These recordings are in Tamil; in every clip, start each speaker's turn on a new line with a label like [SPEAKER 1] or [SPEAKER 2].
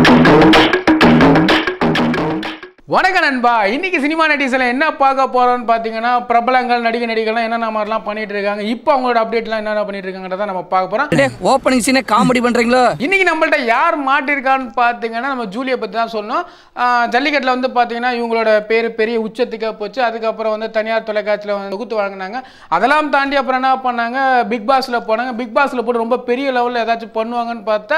[SPEAKER 1] வணக்கம் நண்பா இன்னைக்கு சினிமா நடிகர்ஸ்ல என்ன பார்க்க போறோம்னு பார்த்தீங்கன்னா பிரபலங்கள் நடிகை நடிகர்லாம் என்னென்ன மாதிரிலாம் பண்ணிட்டு இருக்காங்க இப்போ அவங்களோட அப்டேட்லாம் என்னென்ன பண்ணிட்டு இருக்காங்கன்றத நம்ம பார்க்க போறோம்
[SPEAKER 2] ஓப்பனிங் சீனே காமெடி பண்றீங்களோ
[SPEAKER 1] இன்னைக்கு நம்மள்ட்ட யார் மாட்டிருக்கான்னு பார்த்தீங்கன்னா நம்ம ஜூலியை பற்றி தான் சொன்னோம் ஆஹ் ஜல்லிக்கட்டில் வந்து பார்த்தீங்கன்னா இவங்களோட பேர் பெரிய உச்சத்துக்கே போச்சு அதுக்கப்புறம் வந்து தனியார் தொலைக்காட்சியில் வந்து தொகுத்து வழங்கினாங்க அதெல்லாம் தாண்டி அப்புறம் என்ன பண்ணாங்க பிக் பாஸில் போனாங்க பிக் பாஸில் போட்டு ரொம்ப பெரிய லெவலில் ஏதாச்சும் பண்ணுவாங்கன்னு பார்த்தா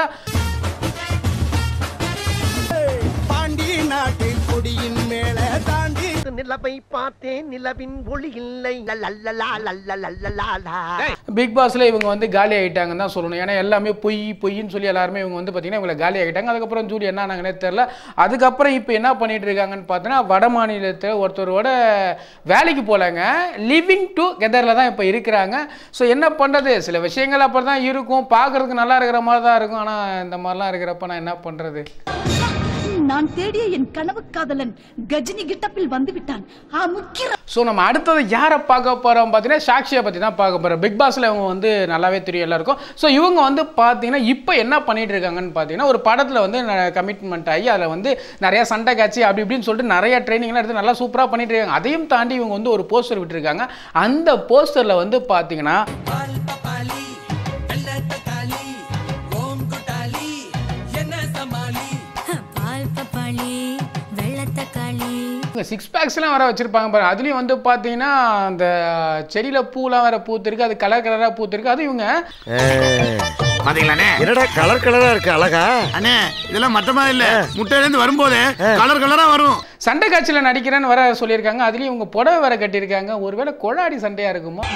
[SPEAKER 3] பாண்டி நாட்டில் கொடியின் மேல தாண்டி
[SPEAKER 4] நிலவை பார்த்தேன் நிலவின் ஒளி இல்லை லல்லல்லா லல்லல்லா
[SPEAKER 1] பிக் பாஸ்ல இவங்க வந்து காலி ஆகிட்டாங்கன்னு தான் சொல்லணும் ஏன்னா எல்லாமே பொய் பொய்ன்னு சொல்லி எல்லாருமே இவங்க வந்து பார்த்தீங்கன்னா இவங்களை காலி ஆகிட்டாங்க அதுக்கப்புறம் ஜூலி என்ன ஆனாங்கன்னே தெரில அதுக்கப்புறம் இப்போ என்ன பண்ணிட்டு இருக்காங்கன்னு பார்த்தீங்கன்னா வட மாநிலத்தில் ஒருத்தரோட வேலைக்கு போகலாங்க லிவிங் டு கெதரில் தான் இப்போ இருக்கிறாங்க ஸோ என்ன பண்ணுறது சில விஷயங்கள் அப்படி தான் இருக்கும் பார்க்குறதுக்கு நல்லா இருக்கிற மாதிரி தான் இருக்கும் ஆனால் இந்த மாதிரிலாம் இருக்கிறப்ப நான் என்ன பண்ணுறது
[SPEAKER 5] நான் தேடிய என் கனவு காதலன் கஜினி கிட்டப்பில் வந்து விட்டான் ஆ முக்கிய
[SPEAKER 1] ஸோ நம்ம அடுத்தது யாரை பார்க்க போகிறோம் பார்த்தீங்கன்னா சாக்ஷியை பற்றி தான் பார்க்க போகிறோம் பிக் பாஸில் இவங்க வந்து நல்லாவே தெரியும் எல்லாருக்கும் ஸோ இவங்க வந்து பார்த்தீங்கன்னா இப்போ என்ன பண்ணிட்டு இருக்காங்கன்னு பார்த்தீங்கன்னா ஒரு படத்தில் வந்து கமிட்மெண்ட் ஆகி அதில் வந்து நிறைய சண்டை காட்சி அப்படி இப்படின்னு சொல்லிட்டு நிறைய ட்ரைனிங்லாம் எடுத்து நல்லா சூப்பராக பண்ணிட்டு இருக்காங்க அதையும் தாண்டி இவங்க வந்து ஒரு போஸ்டர் விட்டுருக்காங்க அந்த போஸ்டரில் வந்து பார்த்தீங்கன்னா
[SPEAKER 6] பால் பப்பாளி வெள்ளத்தக்காளி
[SPEAKER 1] சிக்ஸ் பேக்ஸ்லாம் வர வச்சிருப்பாங்க பாருங்க அதுலேயும் வந்து பார்த்தீங்கன்னா அந்த செடியில் பூலாம் வேற பூத்திருக்கு அது கலர் கலராக பூத்திருக்கு அது இவங்க
[SPEAKER 7] பாத்தீங்களாண்ணே
[SPEAKER 3] என்னடா கலர் கலரா இருக்கு அழகா
[SPEAKER 7] அண்ணே இதெல்லாம் மட்டமா இல்ல முட்டையில இருந்து வரும்போது கலர் கலரா வரும்
[SPEAKER 1] சண்டை காட்சியில் நடிக்கிறேன்னு வர சொல்லியிருக்காங்க அதுலேயும் இவங்க புடவை வேற கட்டியிருக்காங்க ஒருவேளை கொழாடி சண்டையா இருக்குமோ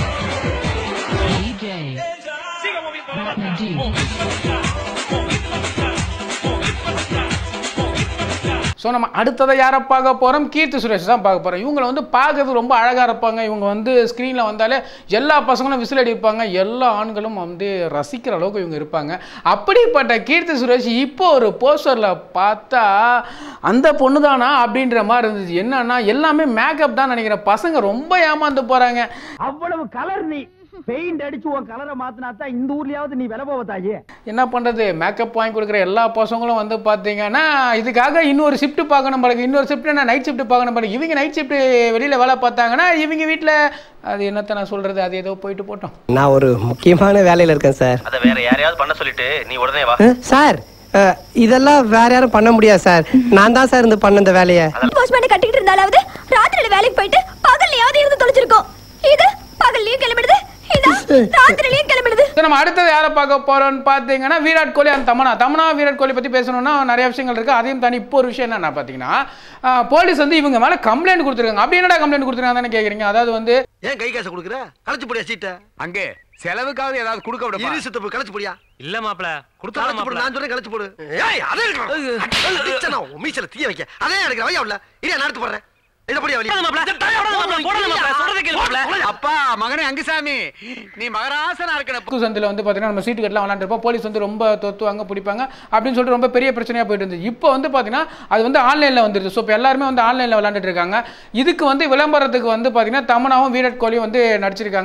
[SPEAKER 1] ஸோ நம்ம அடுத்ததை யாரை பார்க்க போகிறோம் கீர்த்தி சுரேஷ் தான் பார்க்க போகிறோம் இவங்களை வந்து பார்க்கறது ரொம்ப அழகாக இருப்பாங்க இவங்க வந்து ஸ்க்ரீனில் வந்தாலே எல்லா பசங்களும் விசில் அடிப்பாங்க எல்லா ஆண்களும் வந்து ரசிக்கிற அளவுக்கு இவங்க இருப்பாங்க அப்படிப்பட்ட கீர்த்தி சுரேஷ் இப்போ ஒரு போஸ்டரில் பார்த்தா அந்த பொண்ணு தானா அப்படின்ற மாதிரி இருந்துச்சு என்னன்னா எல்லாமே மேக்கப் தான் நினைக்கிறேன் பசங்க ரொம்ப ஏமாந்து போகிறாங்க
[SPEAKER 8] அவ்வளவு கலர் நீ பெயிண்ட் அடிச்சு உன் கலரை மாத்தினா தான் இந்த ஊர்லயாவது நீ விலை போவ தாயே
[SPEAKER 1] என்ன பண்ணுறது மேக்கப் வாங்கி கொடுக்குற எல்லா பசங்களும் வந்து பார்த்தீங்கன்னா இதுக்காக இன்னொரு ஷிஃப்ட் பார்க்கணும் பாருங்க இன்னொரு ஷிஃப்ட் நான் நைட் ஷிஃப்ட் பார்க்கணும் பாருங்க இவங்க நைட் ஷிஃப்ட் வெளியில் வேலை பார்த்தாங்கன்னா இவங்க வீட்டில் அது என்னத்த நான் சொல்கிறது அது ஏதோ போயிட்டு போட்டோம்
[SPEAKER 4] நான் ஒரு முக்கியமான வேலையில இருக்கேன் சார்
[SPEAKER 9] அதை வேற யாரையாவது பண்ண சொல்லிட்டு நீ உடனே வா
[SPEAKER 4] சார் அஹ், இதெல்லாம் வேற யாரும் பண்ண முடியாது சார் நான் தான் சார் இருந்து பண்ண இந்த வேலையை
[SPEAKER 6] போஸ்ட்மேன் கட்டிக்கிட்டு இருந்தாலாவது ராத்திரியில வேலைக்கு போயிட்டு பகல்லையாவது இருந்து தொலைச்சிருக்கோம் இது பகல்லையும் கிளம்பிடுது இது ராத்திரிலையும் கிளம்பிடுது
[SPEAKER 1] ஸோ நம்ம அடுத்தது யாரை பார்க்க போகிறோம்னு பார்த்தீங்கன்னா விராட் கோலி அந்த தமனா தமனா விராட் கோலி பற்றி பேசணும்னா நிறைய விஷயங்கள் இருக்குது அதையும் தாண்டி இப்போ ஒரு விஷயம் என்னன்னா பார்த்தீங்கன்னா ஆஹ், போலீஸ் வந்து இவங்க மேலே கம்ப்ளைண்ட் கொடுத்துருக்காங்க அப்படி என்னடா கம்ப்ளைண்ட் கொடுத்துருக்காங்கன்னு கேட்குறீங்க அதாவது வந்து
[SPEAKER 3] ஏன் கை காசை கொடுக்குற களைச்சு போடியா சீட்டை
[SPEAKER 7] அங்கே செலவுக்காவது ஏதாவது கொடுக்க விட
[SPEAKER 3] இரு சித்தப்பு களைச்சு போடியா
[SPEAKER 9] இல்ல மாப்ள
[SPEAKER 3] களைச்சு போடு நான் சொல்றேன் களைச்சு போடு ஏய் அதே இருக்கணும் மீசல தீய வைக்க அதே எடுக்கிற வையா உள்ள இரியா நான் எடுத்து போடுறேன் இத போடியா வழி
[SPEAKER 7] அப்பா மகனே அங்குசாமி நீ மகராசனா இருக்கிற
[SPEAKER 1] புது சந்தில் வந்து பார்த்தீங்கன்னா நம்ம சீட்டு கட்டலாம் விளாண்டுருப்போம் போலீஸ் வந்து ரொம்ப தொத்துவாங்க பிடிப்பாங்க அப்படின்னு சொல்லிட்டு ரொம்ப பெரிய பிரச்சனையாக போயிட்டு இருந்துச்சு இப்போ வந்து பார்த்தீங்கன்னா அது வந்து ஆன்லைனில் வந்துருது ஸோ இப்போ எல்லாருமே வந்து ஆன்லைனில் விளாண்டுட்டு இருக்காங்க இதுக்கு வந்து விளம்பரத்துக்கு வந்து பார்த்தீங்கன்னா தமனாவும் விராட் கோலியும் வந்து நடிச்சிருக்காங்க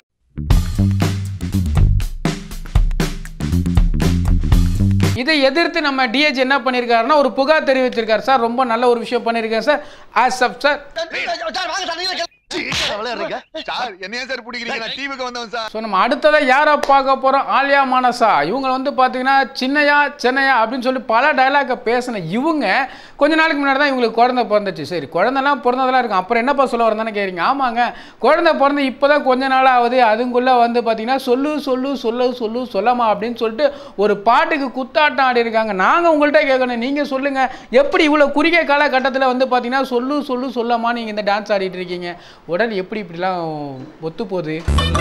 [SPEAKER 1] இதை எதிர்த்து நம்ம டிஹெச் என்ன பண்ணியிருக்காருன்னா ஒரு புகார் தெரிவிச்சிருக்காரு சார் ரொம்ப நல்ல ஒரு விஷயம் பண்ணியிருக்கேன் சார் ஆஸ் அப் சார்
[SPEAKER 7] சார் என்னைய சார் பிடிக்கிறீங்க நான் டீமுக்கு வந்தவன் சார்
[SPEAKER 1] ஸோ நம்ம அடுத்ததாக யாரை பார்க்க போகிறோம் ஆலியா மானசா இவங்க வந்து பார்த்தீங்கன்னா சின்னையா சென்னையா அப்படின்னு சொல்லி பல டைலாக்கை பேசின இவங்க கொஞ்ச நாளைக்கு முன்னாடி தான் இவங்களுக்கு குழந்தை பிறந்துச்சு சரி குழந்தைலாம் பிறந்ததெல்லாம் இருக்கும் அப்புறம் என்னப்பா சொல்ல வரந்தானே கேட்குறீங்க ஆமாங்க குழந்தை பிறந்து இப்போ தான் கொஞ்ச நாள் ஆகுது அதுக்குள்ளே வந்து பார்த்தீங்கன்னா சொல்லு சொல்லு சொல்லு சொல்லு சொல்லமா அப்படின்னு சொல்லிட்டு ஒரு பாட்டுக்கு குத்தாட்டம் ஆடி இருக்காங்க நாங்கள் உங்கள்கிட்ட கேட்கணும் நீங்கள் சொல்லுங்கள் எப்படி இவ்வளோ குறுகிய காலகட்டத்தில் வந்து பார்த்தீங்கன்னா சொல்லு சொல்லு சொல்லமா நீங்கள் இந்த டான்ஸ் ஆடிட்டு இருக்கீங்க உடல் எப்படி இப்படிலாம் ஒத்து போகுது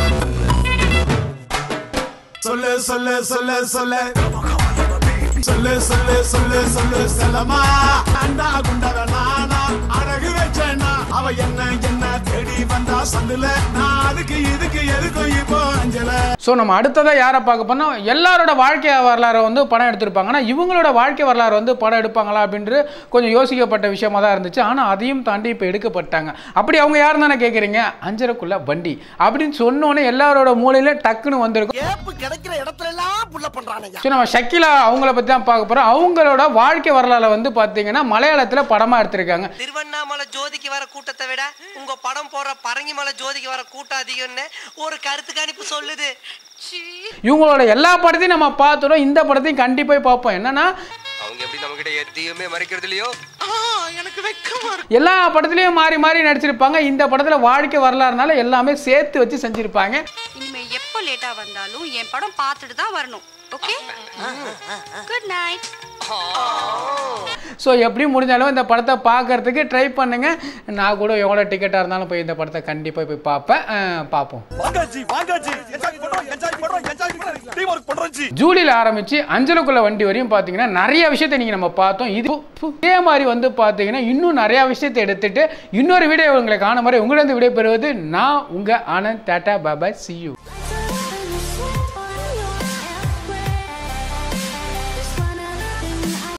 [SPEAKER 3] சொல்லு சொல்லு சொல்லு சொல்லு சொல்லு சொல்லு சொல்லு சொல்லு செல்லமா அண்டா குண்டத நானா அழகு வச்சேனா அவ என்ன என்ன தேடி வந்தா சந்துல நான் அதுக்கு இதுக்கு எதுக்கும் இப்போ அஞ்சல
[SPEAKER 1] ஸோ ஸோ நம்ம அடுத்ததாக யாரை பார்க்க போனால் எல்லாரோட வாழ்க்கை வரலாறை வந்து படம் எடுத்திருப்பாங்க ஆனால் இவங்களோட வாழ்க்கை வரலாறு வந்து படம் எடுப்பாங்களா அப்படின்ட்டு கொஞ்சம் யோசிக்கப்பட்ட விஷயமா தான் இருந்துச்சு ஆனால் அதையும் தாண்டி இப்போ எடுக்கப்பட்டாங்க அப்படி அவங்க யார் தானே கேட்குறீங்க அஞ்சரைக்குள்ள வண்டி அப்படின்னு சொன்னோன்னே எல்லாரோட மூலையில டக்குன்னு வந்திருக்கும்
[SPEAKER 3] ஏப்பு கிடைக்கிற இடத்துல எல்லாம் புள்ள பண்றானுங்க
[SPEAKER 1] ஸோ நம்ம ஷக்கிலா அவங்கள பற்றி தான் பார்க்க போகிறோம் அவங்களோட வாழ்க்கை வரலாறை வந்து பார்த்தீங்கன்னா மலையாளத்தில் படமாக எடுத்திருக்காங்க
[SPEAKER 10] திருவண்ணாமலை ஜோதிக்கு வர கூட்டத்தை விட உங்க படம் போடுற பரங்கிமலை ஜோதிக்கு வர கூட்டம் அதிகம்னு ஒரு கருத்து கணிப்பு சொல்லுது சீ.
[SPEAKER 1] இவங்களோட எல்லா படத்தையும் நம்ம பார்த்துட்டோம் இந்த படத்தையும் கண்டிப்பாக பார்ப்போம் என்னன்னா
[SPEAKER 10] அவங்க எப்படி நம்ம கிட்ட எதையுமே மறைக்கிறது இல்லையோ எனக்கு வெக்கமா
[SPEAKER 1] எல்லா படத்துலையும் மாறி மாறி நடிச்சிருப்பாங்க இந்த படத்தில் வாழ்க்கை வரலாறுனால எல்லாமே சேர்த்து வச்சு செஞ்சுருப்பாங்க
[SPEAKER 6] இனிமே எப்போ லேட்டா வந்தாலும் என் படம் பார்த்துட்டு தான் வரணும் ஓகே குட் நைட்
[SPEAKER 1] ஸோ எப்படி முடிஞ்சாலும் இந்த படத்தை பார்க்கறதுக்கு ட்ரை பண்ணுங்க நான் கூட எவ்வளோ டிக்கெட்டாக இருந்தாலும் போய் இந்த படத்தை கண்டிப்பாக போய் பார்ப்பேன் அஹ், பார்ப்போம்
[SPEAKER 3] வாங்காச்சி வாங்காச்சி என்ஜாய் பண்றோம் என்ஜாய் பண்றோம் என்ஜாய் பண்றோம் டீம் ஒர்க் பண்றோம் ஜி
[SPEAKER 1] ஜூலியில் ஆரம்பிச்சு அஞ்சலுக்குள்ள வண்டி வரையும் பார்த்தீங்கன்னா நிறைய விஷயத்தை நீங்கள் நம்ம பார்த்தோம் இது பு- இதே மாதிரி வந்து பார்த்தீங்கன்னா இன்னும் நிறைய விஷயத்தை எடுத்துட்டு இன்னொரு வீடியோ உங்களை காணும் மாதிரி உங்களிடம் விடைபெறுவது நான் உங்கள் Anand tata bye bye see you